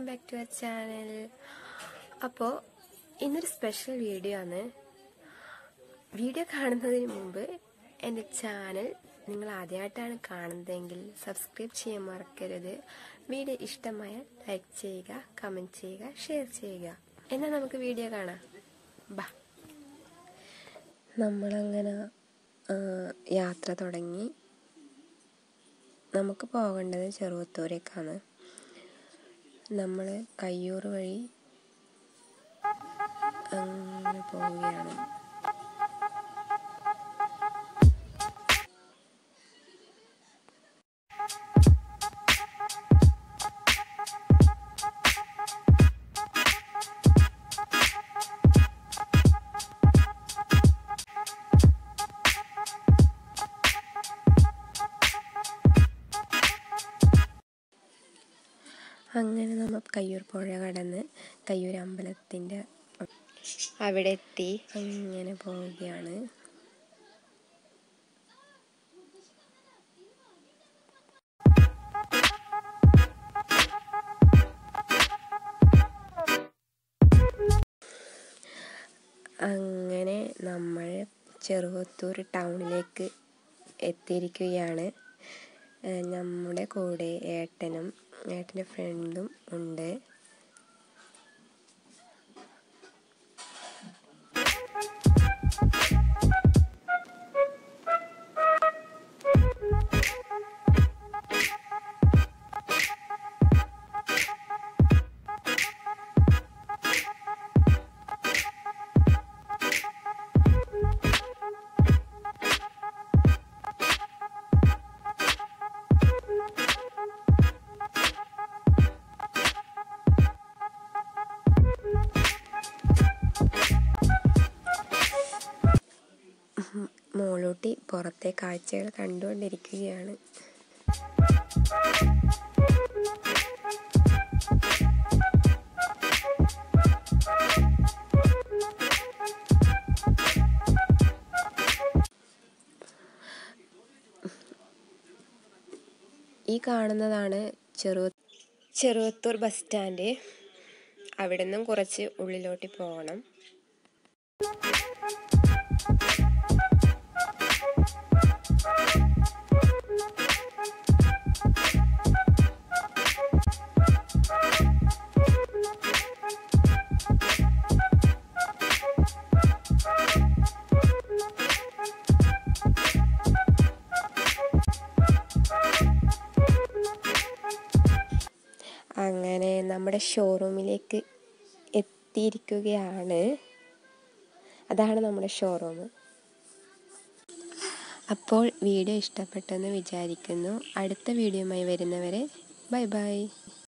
welcome back to our channel അപ്പോൾ ഇന്നൊരു special video ആണ് വീഡിയോ കാണുന്നതിന് മുമ്പ് എൻ്റെ ചാനൽ നിങ്ങൾ ആദ്യമായിട്ടാണ് കാണുന്നതെങ്കിൽ സബ്സ്ക്രൈബ് ചെയ്യാൻ മറക്കരുത് വീഡിയോ ഇഷ്ടമായ ലൈക്ക് ചെയ്യുക കമൻറ്റ് ചെയ്യുക ഷെയർ ചെയ്യുക എന്നാൽ നമുക്ക് വീഡിയോ കാണാം ബാ നമ്മളങ്ങനെ ആ, യാത്ര തുടങ്ങി നമുക്ക് പോകേണ്ടത് ചെറുവത്തൂരേക്കാണ് നമ്മൾ കയ്യൂർ വഴി അങ്ങനെ പോവുകയാണ് അങ്ങനെ നമ്മൾ കയ്യൂർ പുഴ കടന്ന് കയ്യൂർ അമ്പലത്തിൻ്റെ അവിടെ എത്തി അങ്ങനെ പോവുകയാണ് അങ്ങനെ നമ്മൾ ചെറുവത്തൂർ ടൗണിലേക്ക് എത്തിയിരിക്കുകയാണ് ഏഹ് നമ്മുടെ കൂടെ ഏട്ടനും ഏട്ടൻ്റെ ഫ്രണ്ടും ഉണ്ട് മോളൂട്ടി പുറത്തെ കാഴ്ചകൾ കണ്ടുകൊണ്ടിരിക്കുകയാണ് ഈ കാണുന്നതാണ് ചെറു ചെറുവത്തൂർ ബസ് സ്റ്റാൻഡ് അവിടെ നിന്നും കുറച്ച് ഉള്ളിലോട്ട് പോകണം അങ്ങനെ നമ്മുടെ ഷോറൂമിലേക്ക് എത്തിയിരിക്കുകയാണ് അതാണ് നമ്മുടെ ഷോറൂം അപ്പോൾ വീഡിയോ ഇഷ്ടപ്പെട്ടെന്ന് വിചാരിക്കുന്നു അടുത്ത വീഡിയോയുമായി വരുന്നവരെ ബൈ ബൈ